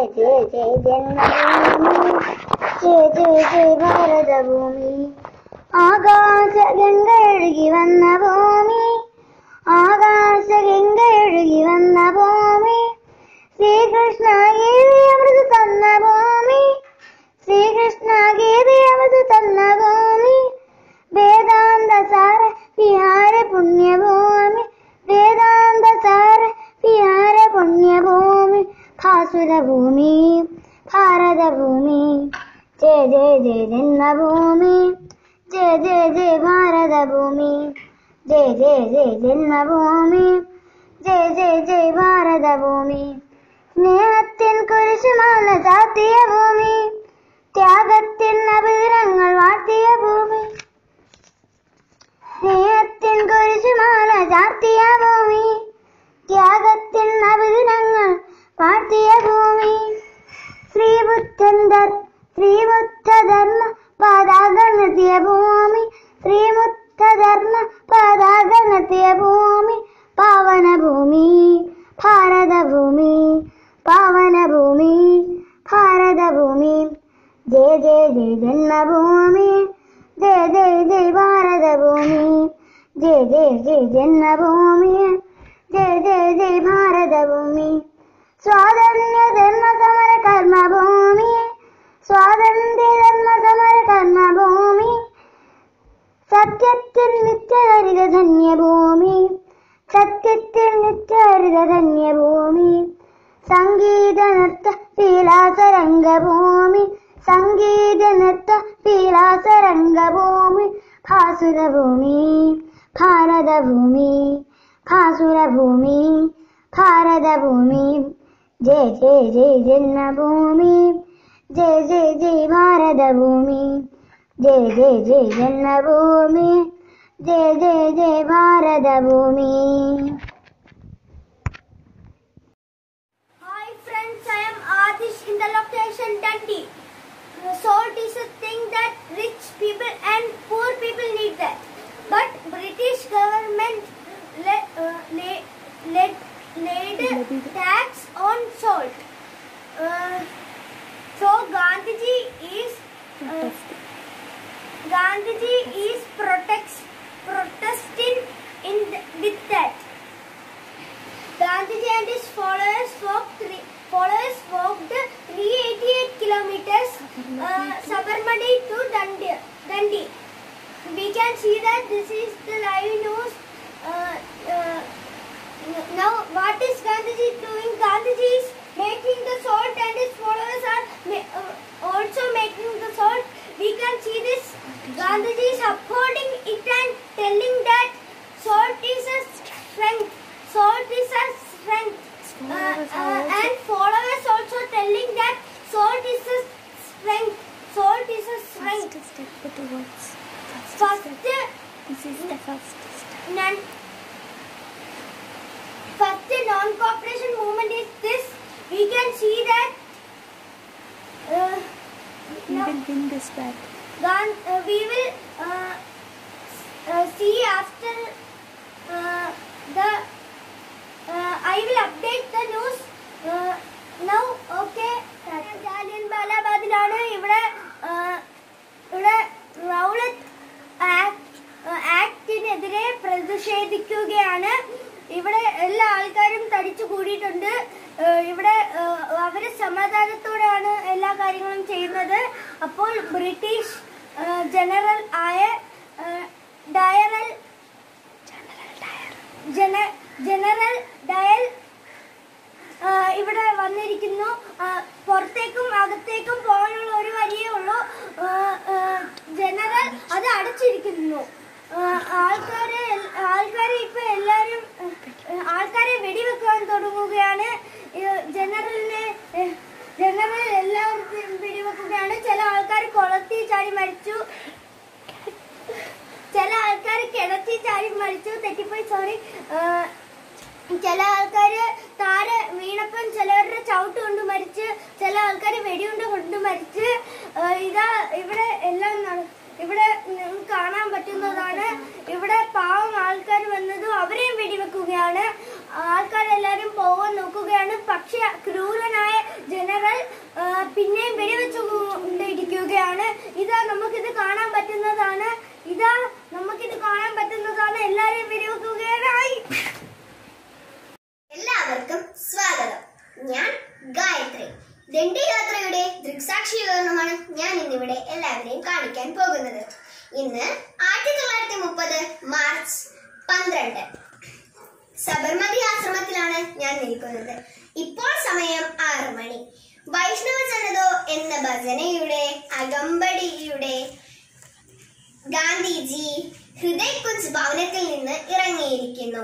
ജയ ജയ ജന്മഭൂമി ജയ ജയ ജയ ഭാരതഭൂമി ആകാശ ഗംഗ ഒഴുകി വന്ന ഭൂമി ആകാശ ഗംഗ ഒഴുകി വന്ന ഭൂമി ശ്രീകൃഷ്ണ ഗീതി അമൃത് തന്ന ഭൂമി ശ്രീകൃഷ്ണ ഗീതി അമൃത് തന്ന ഭൂമി വേദാന്ത സാര വിഹാര പുണ്യഭൂമി വേദാന്ത സാര വിഹാര പുണ്യഭൂമി ഭാസുരഭൂമി ഭാരതഭൂമി ജയ ജയ ജയ ജന്മഭൂമി ജയ ജയ ജയ ഭാരതഭൂമി ജയ ജയ ജയ ജന്മഭൂമി ജയ ജയ ജയ ഭാരതഭൂമി സ്നേഹത്തിൻ കുരിശുമാല ചാത്തിയ ഭൂമി ത്യാഗത്തിൻ അഭിരങ്ങൾ വാഴ്ത്തിയ ഭൂമി സ്നേഹത്തിൻ കുരിശുമാല ചാർത്തിയ ഭൂമി ത്യാഗത്തിൻ അഭിരങ്ങൾ വാഴ്ത്തിയ ഭൂമി ശ്രീബുദ്ധന്തർ ശ്രീബുദ്ധധർമ്മ പതാകനെത്തിയ ഭൂമി ശ്രീബുദ്ധധർമ്മ പതാകനെത്തിയ ഭൂമി പാവനഭൂമി ഭാരതഭൂമി പാവനഭൂമി ഭാരതഭൂമി ജയ ജയ ജയ ജന്മഭൂമി ജയ ജയ ജയ ഭാരതഭൂമി ജയ ജയ ജയ ജന്മഭൂമി ജയ ജയ ജയ ഭാരതഭൂമി സ്വാതന്ത്ര്യ ധർമ്മ സമര കർമ്മഭൂമി സ്വാതന്ത്ര്യ ധർമ്മ സമര കർമ്മഭൂമി സത്യത്തിൽ നിത്യഹരിത ധന്യഭൂമി സത്യത്തിൽ നിത്യഹരിത ധന്യഭൂമി സംഗീത നൃത്ത വിലാസരംഗഭൂമി സംഗീത നൃത്ത വിലാസരംഗഭൂമി ഭാസുരഭൂമി ഭാരതഭൂമി ഭാസുരഭൂമി ഭാരതഭൂമി Jaya Jaya Jaya Janmabhumi Jaya Jaya Jaya ഭാരതഭൂമി Jaya Jaya Jaya Janmabhumi Jaya Jaya Jaya ഭാരതഭൂമി Hi friends, I am Adish in the location Dundee. Salt is a thing that rich people and poor people need that. But British government le- uh, la- let- laid tax on salt. Uh, so Gandhiji is uh, Gandhiji is protects protesting in th- with that. Gandhiji and his followers walked three, followers walked 388 kilometers uh, Sabarmati to Dundee. Dundee. We can see that this is the live news. Uh, uh, now, what is Gandhiji doing? Gandhiji is making the salt, and his followers are ma- uh, also making the salt. We can see this. Gandhiji is upholding it and telling that salt is a strength. Salt is a strength. Uh, uh, and followers also telling that salt is a strength. Salt is a strength. First step towards. First, This is the first step. non, first non-cooperation movement is this. We can see that. Uh, We now- will win this battle. Gan, uh, we will uh, uh, see after uh, the. Uh, I will update the news uh, now. Okay. Jallian ബാലാബാദിലാണ് ഇവിടെ uh, ഇവിടെ Rowlatt ആക്ടിനെതിരെ പ്രതിഷേധിക്കുകയാണ് ഇവിടെ എല്ലാ ആൾക്കാരും തടിച്ചു കൂടിയിട്ടുണ്ട് ഏഹ് ഇവിടെ ഏഹ് അവര് സമാധാനത്തോടെയാണ് എല്ലാ കാര്യങ്ങളും ചെയ്യുന്നത് അപ്പോൾ ബ്രിട്ടീഷ് ഏഹ് ജനറൽ ആയ ഏഹ് ഡയറൽ ജന ജനറൽ ഡയൽ ആ, ഇവിടെ വന്നിരിക്കുന്നു ആ, പുറത്തേക്കും അകത്തേക്കും പോകാനുള്ള ഒരു വഴിയേ ഉള്ളൂ ആ, ആ, ജനറൽ അത് അടച്ചിരിക്കുന്നു ആ, ആൾക്കാരെ ആൾക്കാരെ ഇപ്പൊ എല്ലാരും ആ, ആൾക്കാരെ വെടിവെക്കാൻ തുടങ്ങുകയാണ് ഈ ജനറലിനെ ഏ, ജനറൽ എല്ലാവർക്കും വെടിവെക്കുകയാണ് ചില ആൾക്കാർ കുളത്തിൽ ചാടി മരിച്ചു ചില ആൾക്കാർ കിണറ്റിൽ ചാടി മരിച്ചു തെറ്റിപ്പോയി സോറി ചില ആൾക്കാര് താര വീണപ്പം ചിലവരുടെ ചവിട്ട് കൊണ്ട് മരിച്ച് ചില ആൾക്കാര് വെടിയുണ്ട കൊണ്ട് മരിച്ച് ആ, ഇതാ ഇവിടെ എല്ലാം നട- ഇവിടെ നിങ്ങൾക്ക് കാണാൻ പറ്റുന്നതാണ് ഇവിടെ പാവം ആൾക്കാർ വന്നതും അവരെയും വെടിവെക്കുകയാണ് ആൾക്കാരെല്ലാരും പോകാൻ നോക്കുകയാണ് പക്ഷെ ക്രൂരനായ ജനറൽ ആ, പിന്നെയും വെടിവെച്ചു കൊണ്ടിരിക്കുകയാണ് ഇതാ നമുക്കിത് കാണാൻ പറ്റുന്നതാണ് ഇതാ നമുക്കിത് കാണാൻ പറ്റുന്നതാണ് എല്ലാരെയും വെടിവെക്കുകയായി എല്ലാവർക്കും സ്വാഗതം ഞാൻ ഗായത്രി ദണ്ഡി യാത്രയുടെ ദൃക്സാക്ഷി വിവരണമാണ് ഞാൻ ഇന്നിവിടെ എല്ലാവരെയും കാണിക്കാൻ പോകുന്നത് ഇന്ന് ആയിരത്തി തൊള്ളായിരത്തി മുപ്പത് മാർച്ച് പന്ത്രണ്ട് സബർമതി ആശ്രമത്തിലാണ് ഞാൻ നിൽക്കുന്നത് ഇപ്പോൾ സമയം ആറ് മണി വൈഷ്ണവ ജനതോ എന്ന ഭജനയുടെ അകമ്പടിയുടെ ഗാന്ധിജി ഹൃദയ് കുഞ്ച് ഭവനത്തിൽ നിന്ന് ഇറങ്ങിയിരിക്കുന്നു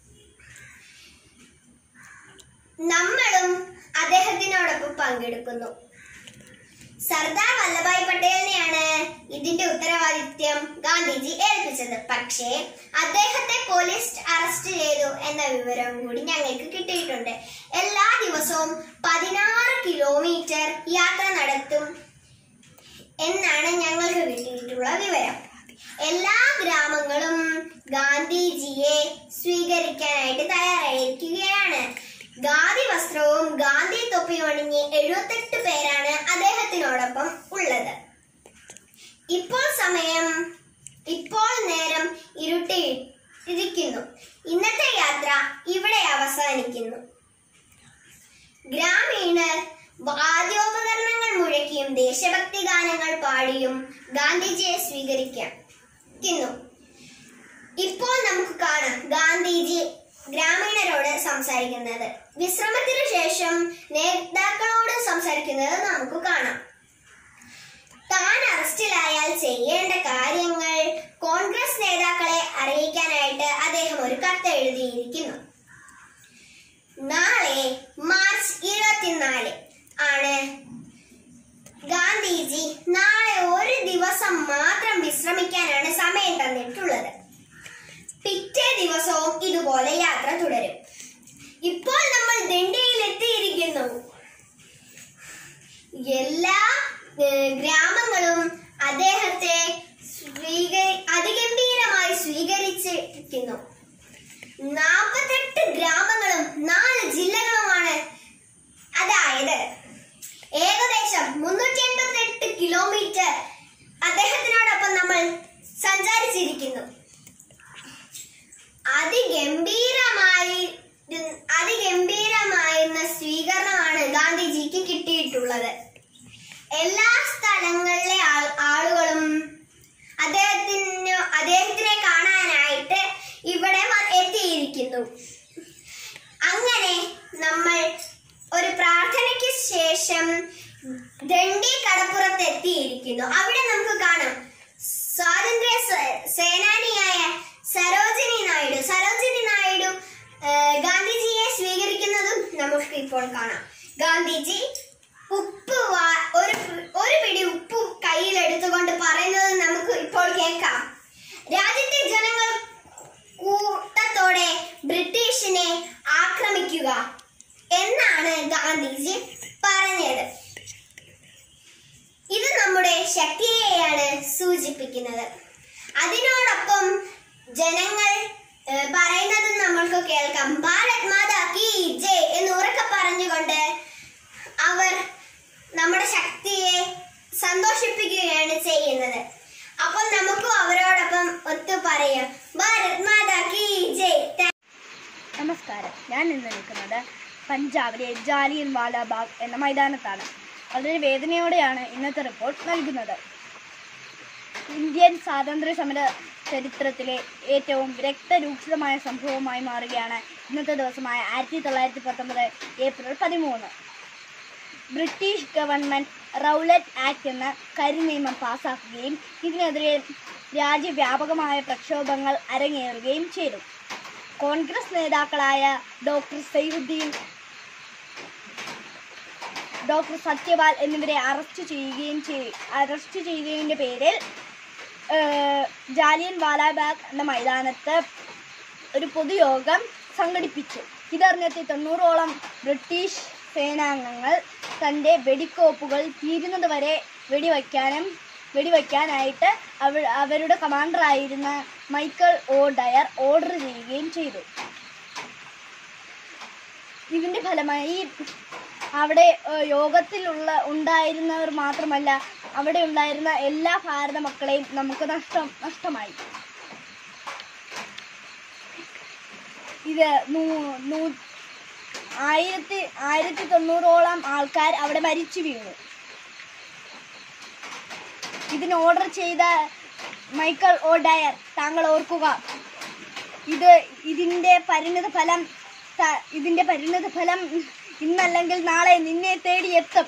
നമ്മളും അദ്ദേഹത്തിനോടൊപ്പം പങ്കെടുക്കുന്നു സർദാർ വല്ലഭായ് പട്ടേലിനെയാണ് ഇതിന്റെ ഉത്തരവാദിത്യം ഗാന്ധിജി ഏൽപ്പിച്ചത് പക്ഷേ അദ്ദേഹത്തെ പോലീസ് അറസ്റ്റ് ചെയ്തു എന്ന വിവരം കൂടി ഞങ്ങൾക്ക് കിട്ടിയിട്ടുണ്ട് എല്ലാ ദിവസവും പതിനാറ് കിലോമീറ്റർ യാത്ര നടത്തും എന്നാണ് ഞങ്ങൾക്ക് കിട്ടിയിട്ടുള്ള വിവരം എല്ലാ ഗ്രാമങ്ങളും ഗാന്ധിജിയെ സ്വീകരിക്കാനായിട്ട് തയ്യാറായിരിക്കുകയാണ് ഗാന്ധി വസ്ത്രവും ഗാന്ധി തൊപ്പിയും അണിഞ്ഞ് എഴുപത്തെട്ട് പേരാണ് അദ്ദേഹത്തിനോടൊപ്പം ഉള്ളത് ഇപ്പോൾ സമയം ഇപ്പോൾ നേരം ഇരുട്ടി ഇരിക്കുന്നു ഇന്നത്തെ യാത്ര ഇവിടെ അവസാനിക്കുന്നു ഗ്രാമീണർ വാദ്യോപകരണങ്ങൾ മുഴക്കിയും ദേശഭക്തി ഗാനങ്ങൾ പാടിയും ഗാന്ധിജിയെ സ്വീകരിക്കുന്നു ഇപ്പോൾ നമുക്ക് കാണാം ഗാന്ധിജി ഗ്രാമീണരോട് സംസാരിക്കുന്നത് വിശ്രമത്തിന് ശേഷം നേതാക്കളോട് സംസാരിക്കുന്നത് നമുക്ക് കാണാം താൻ അറസ്റ്റിലായാൽ ചെയ്യേണ്ട കാര്യങ്ങൾ കോൺഗ്രസ് നേതാക്കളെ അറിയിക്കാനായിട്ട് അദ്ദേഹം ഒരു കത്ത് എഴുതിയിരിക്കുന്നു നാളെ മാർച്ച് ഇരുപത്തിനാല് ആണ് ഗാന്ധിജി നാളെ ഒരു ദിവസം മാത്രം വിശ്രമിക്കാനാണ് സമയം തന്നിട്ടുള്ളത് പിറ്റേ ദിവസവും ഇതുപോലെ യാത്ര തുടരും ഇപ്പോൾ നമ്മൾ ദണ്ഡിയിൽ എത്തിയിരിക്കുന്നു എല്ലാ ഏഹ്, ഗ്രാമങ്ങളും അദ്ദേഹത്തെ സ്വീകരി അതിഗംഭീരമായി സ്വീകരിച്ചിരിക്കുന്നു നാൽപ്പത്തെട്ട് ഗ്രാമങ്ങളും നാല് ജില്ലകളുമാണ് അതായത് ഏകദേശം മുന്നൂറ്റി എൺപത്തെട്ട് കിലോമീറ്റർ അദ്ദേഹത്തിനോടൊപ്പം നമ്മൾ സഞ്ചരിച്ചിരിക്കുന്നു അതിഗംഭീരമായി അതിഗംഭീരമായിരുന്ന സ്വീകരണമാണ് ഗാന്ധിജിക്ക് കിട്ടിയിട്ടുള്ളത് എല്ലാ സ്ഥലങ്ങളിലെ ആൾ- ആളുകളും അദ്ദേഹത്തിന് അദ്ദേഹത്തിനെ കാണാനായിട്ട് ഇവിടെ വ- എത്തിയിരിക്കുന്നു അങ്ങനെ നമ്മൾ ഒരു പ്രാർത്ഥനയ്ക്ക് ശേഷം ദണ്ഡി കടപ്പുറത്ത് എത്തിയിരിക്കുന്നു അവിടെ നമുക്ക് കാണാം സ്വാതന്ത്ര്യ സേ- സേനാനിയായ സരോജിനി നായിഡു സരോജിനി നായിഡു ഏഹ്, ഗാന്ധിജിയെ സ്വീകരിക്കുന്നതും നമുക്ക് ഇപ്പോൾ കാണാം ഗാന്ധിജി ഉപ്പ് വാ- ഒരു പി- ഒരു പിടി ഉപ്പ് കയ്യിലെടുത്തുകൊണ്ട് പറയുന്നത് നമുക്ക് ഇപ്പോൾ കേൾക്കാം രാജ്യത്തെ ജനങ്ങൾ കൂട്ടത്തോടെ ബ്രിട്ടീഷിനെ ആക്രമിക്കുക എന്നാണ് ഗാന്ധിജി പറഞ്ഞത് ഇത് നമ്മുടെ ശക്തിയെയാണ് സൂചിപ്പിക്കുന്നത് അതിനോടൊപ്പം ജനങ്ങൾ ഏഹ്, പറയുന്നത് നമ്മൾക്ക് കേൾക്കാം ഭാരത് മാതാ കി ജയ് എന്ന് ഉറക്കെ പറഞ്ഞുകൊണ്ട് അവർ നമ്മുടെ ശക്തിയെ സന്തോഷിപ്പിക്കുകയാണ് ചെയ്യുന്നത് അപ്പോൾ നമുക്കും അവരോടൊപ്പം ഒത്തു പറയാം ഭാരത് മാതാ കി ജയ് താങ്ക് നമസ്കാരം ഞാൻ ഇന്ന് നിൽക്കുന്നത് പഞ്ചാബിലെ ജാലിയൻ വാലാബാഗ് എന്ന മൈതാനത്താണ് വളരെ വേദനയോടെയാണ് ഇന്നത്തെ റിപ്പോർട്ട് നൽകുന്നത് ഇന്ത്യൻ സ്വാതന്ത്ര്യ സമര ചരിത്രത്തിലെ ഏറ്റവും രക്തരൂക്ഷിതമായ സംഭവമായി മാറുകയാണ് ഇന്നത്തെ ദിവസമായ ആയിരത്തി തൊള്ളായിരത്തി പത്തൊമ്പത് ഏപ്രിൽ പതിമൂന്ന് ബ്രിട്ടീഷ് ഗവൺമെന്റ് റൗലറ്റ് ആക്ട് എന്ന കരിനിയമം പാസാക്കുകയും ഇതിനെതിരെ രാജ്യവ്യാപകമായ പ്രക്ഷോഭങ്ങൾ അരങ്ങേറുകയും ചെയ്തു കോൺഗ്രസ് നേതാക്കളായ ഡോക്ടർ സൈനുദ്ദീൻ ഡോക്ടർ സത്യപാൽ എന്നിവരെ അറസ്റ്റ് ചെയ്യുകയും ചെയ്- അറസ്റ്റ് ചെയ്യുന്നതിൻ്റെ പേരിൽ ഏഹ്, ജാലിയൻ വാലാബാഗ് എന്ന മൈതാനത്ത് ഒരു പൊതുയോഗം സംഘടിപ്പിച്ചു ഇതറിഞ്ഞെത്തി തൊണ്ണൂറോളം ബ്രിട്ടീഷ് സേനാംഗങ്ങൾ തൻ്റെ വെടിക്കോപ്പുകൾ തീരുന്നത് വരെ വെടിവയ്ക്കാനും വെടിവയ്ക്കാനായിട്ട് അവ അവരുടെ കമാൻഡറായിരുന്ന മൈക്കിൾ ഓ ഡയർ ഓർഡർ ചെയ്യുകയും ചെയ്തു ഇതിന്റെ ഫലമായി അവിടെ ഏഹ്, യോഗത്തിലുള്ള ഉണ്ടായിരുന്നവർ മാത്രമല്ല അവിടെ ഉണ്ടായിരുന്ന എല്ലാ ഭാരത മക്കളെയും നമുക്ക് നഷ്ടം നഷ്ടമായി ഇത് നൂ- നൂ- ആയിരത്തി ആയിരത്തി തൊണ്ണൂറോളം ആൾക്കാർ അവിടെ മരിച്ചു വീണു ഇതിന് ഓർഡർ ചെയ്ത മൈക്കൽ ഓ ഡയർ താങ്കൾ ഓർക്കുക ഇത് ഇതിന്റെ പരിണിത ഫലം ത- ഇതിന്റെ പരിണിത ഫലം ഇന്നല്ലെങ്കിൽ നാളെ നിന്നെ തേടി എത്തും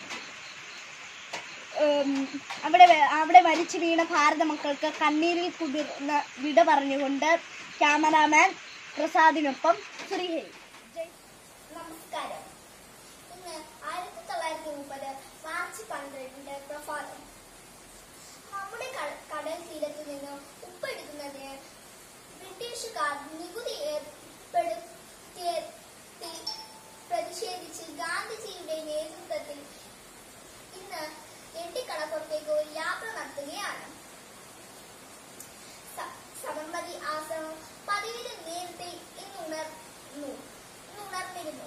ഉം, അവിടെ വ- അവിടെ മരിച്ചു വീണ ഭാരത മക്കൾക്ക് കണ്ണീരിൽ കുതിർന്ന വിട പറഞ്ഞുകൊണ്ട് ക്യാമറാമാൻ പ്രസാദിനൊപ്പം ശ്രീഹരി നമസ്കാരം ഇന്ന് ആയിരത്തി തൊള്ളായിരത്തി മുപ്പത് മാർച്ച് പന്ത്രണ്ട് പ്രഭാതം നമ്മുടെ ക- കടൽ തീരത്തു നിന്ന് ഉപ്പെടുക്കുന്നതിന് ബ്രിട്ടീഷുകാർ നികുതി ഏർപ്പെടുത്തിയ പ്രതിഷേധിച്ച് ഗാന്ധിജിയുടെ നേതൃത്വത്തിൽ ഇന്ന് എട്ടിക്കടപ്പുറത്തേക്ക് ഒരു യാത്ര നടത്തുകയാണ് സ- സബർമതി ആശ്രമം പതിവിന് നേരത്തെ ഇന്നുണർന്നു ഇന്നുണർന്നിരുന്നു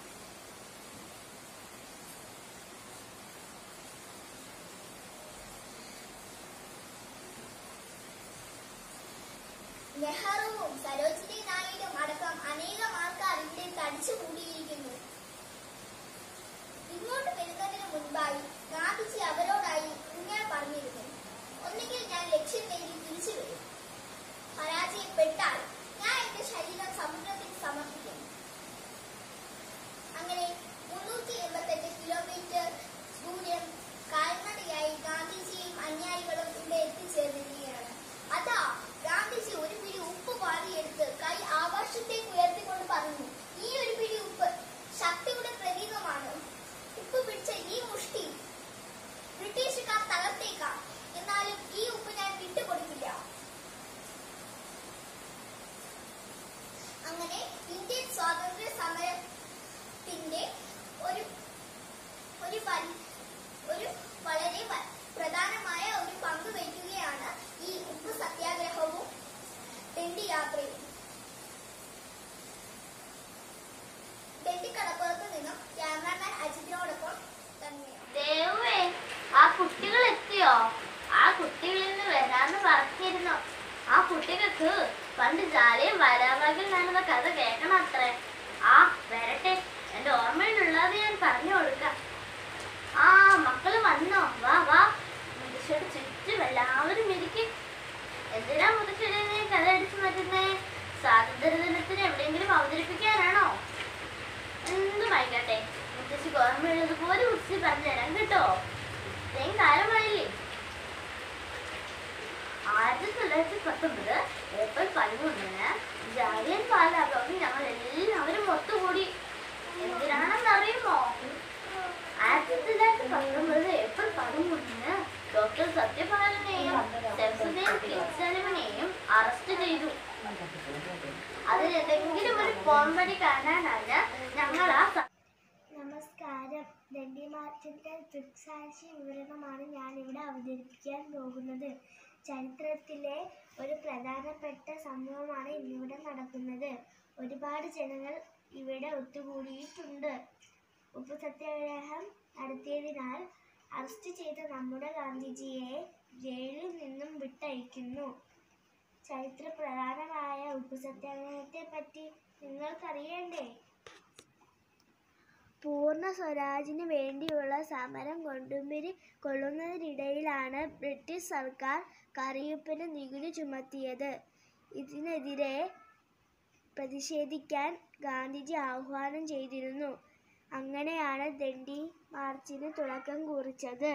നെഹ്റുവും സരോജിനി നായിഡും അടക്കം അനേകം ആൾക്കാർ ഇവിടെ തടിച്ചുകൂടിയിരിക്കുന്നു ഇങ്ങോട്ട് വരുന്നതിന് മുൻപായി ഗാന്ധിജി അവരോടായി ഇങ്ങനെ പറഞ്ഞിരുന്നു ഒന്നുകിൽ ഞാൻ ലക്ഷ്യം നേടി തിരിച്ചു വരും പരാജയപ്പെട്ടാൽ ഞാൻ എന്റെ ശരീരം സമുദ്രത്തിൽ സമർപ്പിക്കും അങ്ങനെ മുന്നൂറ്റി എൺപത്തെട്ട് കിലോമീറ്റർ ദൂരം കാൽനടയായി ഗാന്ധിജിയും അനുയായികളും ഇവിടെ എത്തിച്ചേർന്നിരിക്കുകയാണ് അതാ ഗാന്ധിജി ഒരു പിടി ഉപ്പ് പാടിയെടുത്ത് കൈ ആകാശത്തേക്ക് ഉയർത്തിക്കൊണ്ട് പറഞ്ഞു ഈ ഒരു പിടി ഉപ്പ് ശക്തിയുടെ പ്രതീകമാണ് ഉപ്പ് പിടിച്ച ഈ മുഷ്ടി ബ്രിട്ടീഷുകാർ തകർത്തേക്കാം എന്നാലും ഈ ഉപ്പ് ഞാൻ വിട്ടുകൊടുക്കില്ല അങ്ങനെ ഇന്ത്യൻ സ്വാതന്ത്ര്യ സമരത്തിന്റെ ഒരു ഒരു വൽ- ഒരു വളരെ വ- പ്രധാനമായ ഒരു പങ്ക് വഹിക്കുകയാണ് ഈ ഉപ്പ് സത്യാഗ്രഹവും ഡെണ്ടി യാത്രയും ഡെണ്ടി കടപ്പുറത്ത് നിന്നും ക്യാമറാമാൻ അജിത്തിനോടൊപ്പം തന്നെയാണ് ദേവേ ആ കുട്ടികൾ എത്തിയോ ആ കുട്ടികളിൽ നിന്ന് വരാന്ന് പറഞ്ഞിരുന്നു ആ കുട്ടികൾക്ക് പണ്ട് ജാലിയും വരാമകിൽ നടന്ന കഥ കേൾക്കണം അത്രേ ആ വരട്ടെ എന്റെ ഓർമ്മയിലുള്ളത് ഞാൻ പറഞ്ഞു കൊടുക്കാം ആ മക്കള് വന്നോ വാ വാ മുത്തശ്ശിയുടെ ചുറ്റും എല്ലാവരും ഇരിക്കും എന്തിനാ മുത്തശ്ശിയുടെ നീ കഥ അടിച്ചു മാറ്റുന്നേ സ്വാതന്ത്ര്യ ദിനത്തിന് എവിടെയെങ്കിലും അവതരിപ്പിക്കാനാണോ എന്തും ആയിക്കോട്ടെ മുത്തശ്ശിക്ക് ഓർമ്മയുള്ളതുപോലെ മുത്തശ്ശി പറഞ്ഞുതരാം കേട്ടോ ഇത്രയും കാലമായില്ലേ ആയിരത്തി തൊള്ളായിരത്തി പത്തൊമ്പത് ഏപ്രിൽ പതിമൂന്നിന് ജാലിയൻ വാലാബാഗിൽ ഞങ്ങൾ എല്ലാവരും ഒത്തുകൂടി എന്തിനാണെന്ന് അറിയുമോ ആയിരത്തി തൊള്ളായിരത്തി പത്തൊമ്പത് ഏപ്രിൽ പതിമൂന്നിന് ഡോക്ടർ സത്യപാലനെയും സെഫുദ്ദീൻ കിച്ചലുവിനെയും അറസ്റ്റ് ചെയ്തു അതിൽ എന്തെങ്കിലും ഒരു പോംവഴി കാണാനാണ് ഞങ്ങൾ ആ സ- നമസ്കാരം ദണ്ഡി മാർച്ചിന്റെ ദൃക്സാക്ഷി വിവരണമാണ് ഞാൻ ഇവിടെ അവതരിപ്പിക്കാൻ പോകുന്നത് ചരിത്രത്തിലെ ഒരു പ്രധാനപ്പെട്ട സംഭവമാണ് ഇന്നിവിടെ നടക്കുന്നത് ഒരുപാട് ജനങ്ങൾ ഇവിടെ ഒത്തുകൂടിയിട്ടുണ്ട് ഉപ്പു സത്യാഗ്രഹം നടത്തിയതിനാൽ അറസ്റ്റ് ചെയ്ത നമ്മുടെ ഗാന്ധിജിയെ ജയിലിൽ നിന്നും വിട്ടയക്കുന്നു ചരിത്ര പ്രധാനമായ ഉപ്പു സത്യാഗ്രഹത്തെ പറ്റി നിങ്ങൾക്കറിയണ്ടേ പൂർണ്ണ സ്വരാജിന് വേണ്ടിയുള്ള സമരം കൊടുമ്പിരി കൊള്ളുന്നതിനിടയിലാണ് ബ്രിട്ടീഷ് സർക്കാർ കറിയുപ്പിന് നികുതി ചുമത്തിയത് ഇതിനെതിരെ പ്രതിഷേധിക്കാൻ ഗാന്ധിജി ആഹ്വാനം ചെയ്തിരുന്നു അങ്ങനെയാണ് ദണ്ഡി മാർച്ചിന് തുടക്കം കുറിച്ചത്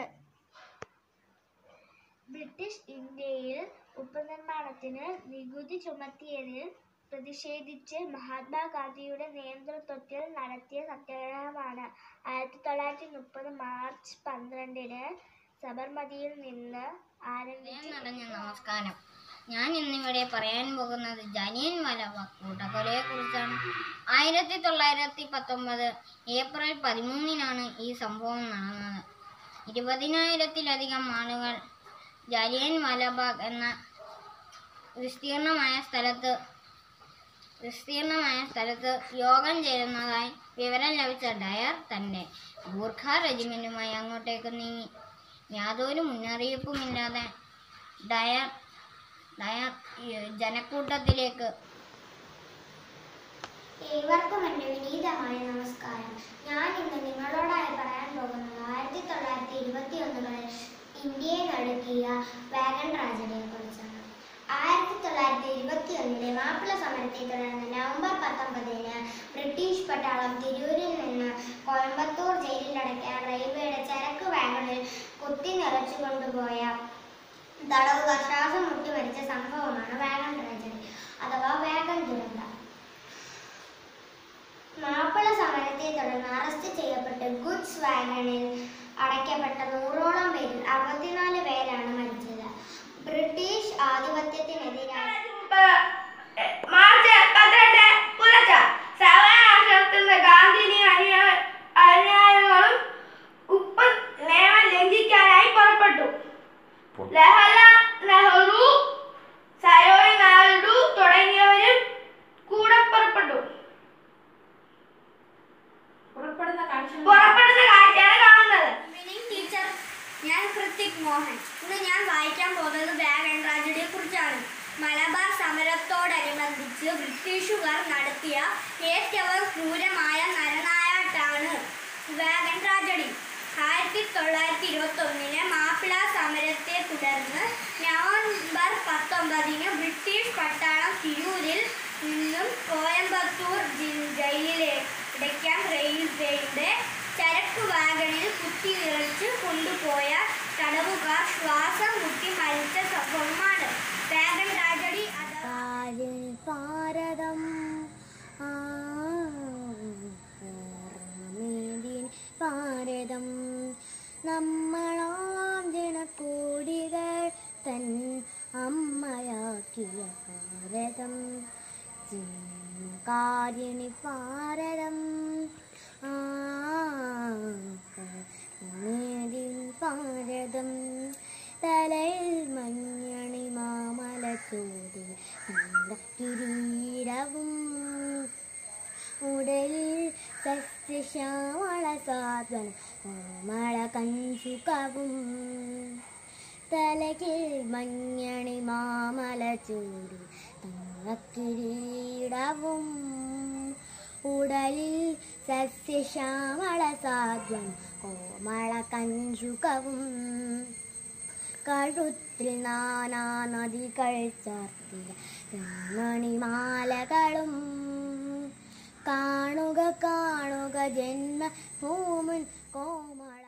ബ്രിട്ടീഷ് ഇന്ത്യയിൽ ഉപ്പ് നിർമ്മാണത്തിന് നികുതി ചുമത്തിയതിൽ പ്രതിഷേധിച്ച് മഹാത്മാഗാന്ധിയുടെ നേതൃത്വത്തിൽ നടത്തിയ സത്യാഗ്രഹമാണ് ആയിരത്തി തൊള്ളായിരത്തി മുപ്പത് മാർച്ച് പന്ത്രണ്ടിന് സബർമതിയിൽ നിന്ന് ആരംഭിച്ച നിറഞ്ഞ നമസ്കാരം ഞാൻ ഇന്നിവിടെ പറയാൻ പോകുന്നത് ജനിയൻ വാലാബാഗ് കൂട്ടക്കൊലയെ കുറിച്ചാണ് ആയിരത്തി തൊള്ളായിരത്തി പത്തൊമ്പത് ഏപ്രിൽ പതിമൂന്നിനാണ് ഈ സംഭവം നടന്നത് ഇരുപതിനായിരത്തിലധികം ആളുകൾ ജലിയൻ വാലാബാഗ് എന്ന വിസ്തീർണമായ സ്ഥലത്ത് വിസ്തീർണമായ സ്ഥലത്ത് യോഗം ചേരുന്നതായി വിവരം ലഭിച്ച ഡയർ തന്റെ ഗൂർഖ റെജിമെന്റുമായി അങ്ങോട്ടേക്ക് നീങ്ങി യാതൊരു മുന്നറിയിപ്പുമില്ലാതെ ഡയർ ഡയർ ഈ ജനക്കൂട്ടത്തിലേക്ക് ഏവർക്കും എൻ്റെ വിനീതമായ നമസ്കാരം ഞാൻ ഇന്ന് നിങ്ങളോടായി പറയാൻ പോകുന്നത് ആയിരത്തി തൊള്ളായിരത്തി ഇരുപത്തി ഒന്നുകളിൽ ഇന്ത്യയെ നടുക്കിയ വാഗൺ ട്രാജഡിയെ കുറിച്ചാണ് ആയിരത്തി തൊള്ളായിരത്തി ഇരുപത്തി ഒന്നിലെ മാപ്പിള സമരത്തെ തുടർന്ന് നവംബർ പത്തൊമ്പതിന് ബ്രിട്ടീഷ് പട്ടാളം തിരൂരിൽ നിന്ന് കോയമ്പത്തൂർ ജയിലിലടയ്ക്കാൻ റെയിൽവേയുടെ ചരക്ക് വാഗണിൽ കുത്തി നിറച്ചു കൊണ്ടുപോയ തടവുകാർ ശ്വാസം മുട്ടി മരിച്ച സംഭവമാണ് വാഗൺ ട്രാജഡി അഥവാ വാഗൺ ദുരന്തം മാപ്പിള സമരത്തെ തുടർന്ന് അറസ്റ്റ് ചെയ്യപ്പെട്ട് ഗുഡ്സ് വാഗണിൽ അടയ്ക്കപ്പെട്ട നൂറോളം പേരിൽ അറുപത്തിനാല് പേരാണ് മരിച്ചത് ബ്രിട്ടീഷ് ആധിപത്യത്തിനെതിരായി മാർച്ച് പന്ത്രണ്ട് പുലർച്ചെ സവനാശ്രമത്തിൽ ഗാന്ധിനിയും അനുയാ- അനുയായികളും ഉപ്പ് നിയമം ലംഘിക്കാനായി പുറപ്പെട്ടു ലഹലാൽ നെഹ്റു സരോജ് നായിഡു തുടങ്ങിയവരും കൂടെ പുറപ്പെട്ടു പുറപ്പെടുന്ന കാഴ്ചയാണ് കാണുന്നത് ഈവനിംഗ് ടീച്ചർ ഞാൻ കൃത്തിക് മോഹൻ ഇന്ന് ഞാൻ വായിക്കാൻ പോകുന്നത് വാഗൺ ട്രാജഡിയെ കുറിച്ചാണ് മലബാർ സമരത്തോടനുബന്ധിച്ച് ബ്രിട്ടീഷുകാർ നടത്തിയ ഏറ്റവും ക്രൂരമായ നരനായാട്ടാണ് വാഗൺ ട്രാജഡി ആയിരത്തി തൊള്ളായിരത്തി ഇരുപത്തി ഒന്നിലെ മാപ്പിള സമരത്തെ തുടർന്ന് നവംബർ പത്തൊമ്പതിന് ബ്രിട്ടീഷ് പട്ടാളം തിരൂരിൽ നിന്നും കോയമ്പത്തൂർ ജി- ജയിലിലടയ്ക്കാൻ റെയിൽവേയുടെ ചരക്ക് വാഗണിൽ കുത്തി നിറച്ച് കൊണ്ടുപോയ തടവുകാർ ശ്വാസം മുട്ടി മരിച്ച സംഭവമാണ് വാഗൺ ട്രാജഡി ഭാരതം ഭാരതം നമ്മളാം ജനക്കോടികൾ തൻ അമ്മയാക്കിയ ഭാരതം കാര്യണി ഭാരതം ഭാരതം തലയിൽ മഞ്ഞണി മാമല ചോടി കിരീടവും ഉടലിൽ സസ്യശ്യാമള സാധന കോമള കഞ്ചുകവും തലകിൽ മഞ്ഞണി മാമല ചൂടി തങ്ങക്കിരീടവും ഉടലിൽ സസ്യശ്യാമള സാധ്വം കോമള കഞ്ചുകവും കഴുത്തിൽ നാനാ നദികൾ ചാർത്തിയ മണിമാലകളും കാണുക കാണുക ജന്മ ഭൂമൻ കോമള